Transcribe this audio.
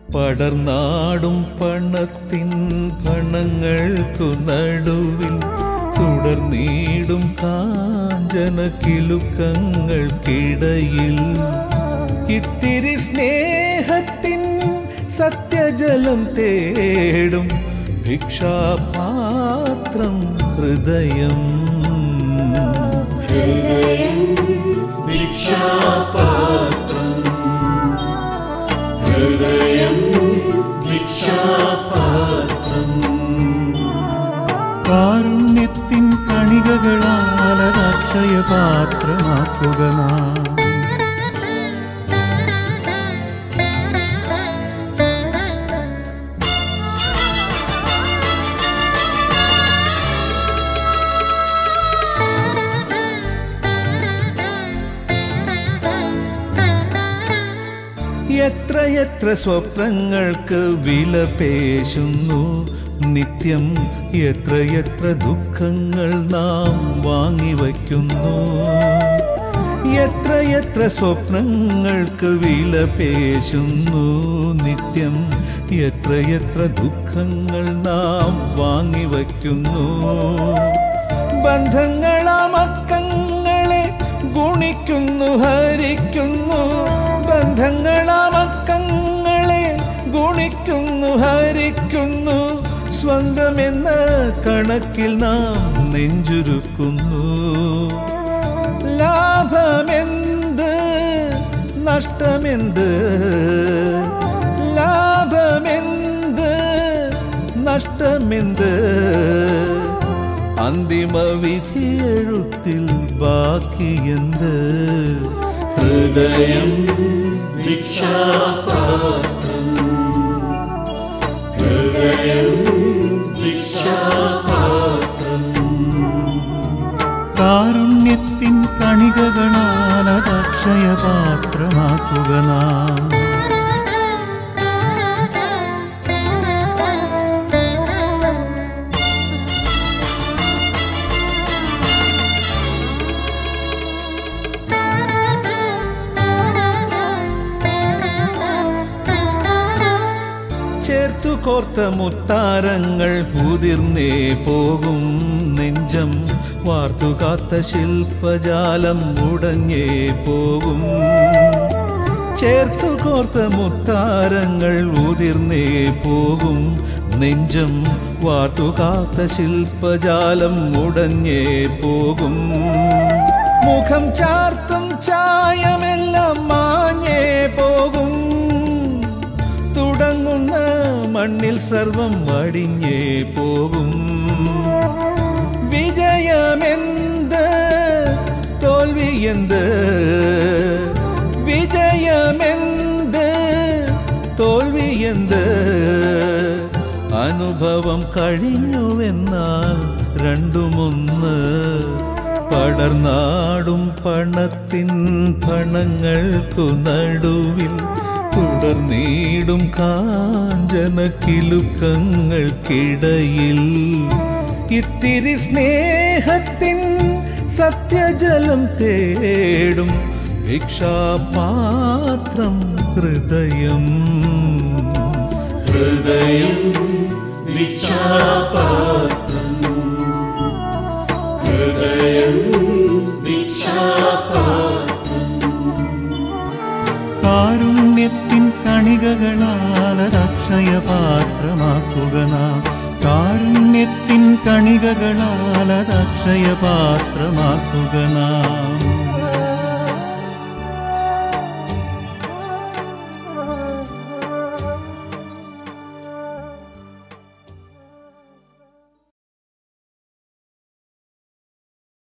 പടർനാടും പണത്തിൻ ഭണങ്ങൾക്കു നടുവിൽ തുടർന്നീടും കാഞ്ചന കിലുക്കങ്ങൾക്കിടയിൽ ഇത്തിരി സ്നേഹത്തിൻ സത്യജലം തേടും ഭിക്ഷാപാത്രം ഹൃദയം ഹൃദയം ഭിക്ഷാപാത്രം ഹൃദയം ഭിക്ഷാപാത്രം കാരുണ്യത്തിൻ കണികകളാൽ അക്ഷയ പാത്രമാക്കുക നാം എത്രയെത്ര സ്വപ്നങ്ങൾക്ക് വില പേശുന്നു നിത്യം എത്രയെത്ര ദുഃഖങ്ങൾ നാം വാങ്ങിവയ്ക്കുന്നു എത്രയെത്ര സ്വപ്നങ്ങൾക്ക് വില പേശുന്നു നിത്യം എത്രയെത്ര ദുഃഖങ്ങൾ നാം വാങ്ങിവയ്ക്കുന്നു ബന്ധങ്ങളാമക്കങ്ങളെ ഗുണിക്കുന്നു ഹരിക്കുന്നു ബന്ധങ്ങളാമക്കങ്ങളെ ഗുണിക്കുന്നു ഹരിക്കുന്നു സ്വന്തമെന്ന കണക്കിൽ നാം നെഞ്ചുരുക്കുന്നു ലാഭമെന്ത് നഷ്ടമെന്ത് ലാഭമെന്ത് നഷ്ടമെന്ത് അന്തിമ വിധിയെഴുത്തിൽ ബാക്കിയെന്ത് ഹൃദയം ഭിക്ഷാപാത്രം ഹൃദയം ഭിക്ഷാപാത്രം കാരുണ്യത്തിൻ കണികകളാൽ അക്ഷയ പാത്രമാക്കുക നാം ചേർത്തു കോർത്ത മുത്താരങ്ങൾ ഉതിർന്നേ പോകും നെഞ്ചം വാർത്തുകാത്ത ശില്പജാലം ഉടഞ്ഞേ പോകും ചേർത്തു കോർത്ത മുത്താരങ്ങൾ ഉതിർന്നേ പോകും നെഞ്ചം വാർത്തുകാത്ത ശില്പജാലം ഉടഞ്ഞേ പോകും മുഖം ചാർത്തും ചായമെല്ലാം മാഞ്ഞേ പോകും തുടങ്ങുന്ന മണ്ണിൽ സർവം വടിഞ്ഞേ പോകും വിജയമെന്ത് തോൽവിയെന്ത് വിജയമെന്ത് തോൽവിയെന്ത് അനുഭവം കഴിഞ്ഞുവെന്നാൽ രണ്ടുമൊന്ന് പടർനാടും പണത്തിൻ പണങ്ങൾക്കു നടുവിൽ തുടർന്നീടും കാഞ്ചന കിലുക്കങ്ങൾക്കിടയിൽ ഇത്തിരി സ്നേഹത്തിൻ സത്യജലം തേടും ഭിക്ഷാപാത്രം ഹൃദയം ഹൃദയം ഭിക്ഷാപാത്രം ഹൃദയം ഭിക്ഷാപാത്രം കാരുണ്യത്തിൻ കണികകളാൽ അക്ഷയ പാത്രമാക്കുക നാം കാരുണ്യത്തിൻ കണികകളാൽ അക്ഷയ പാത്രമാക്കുക നാം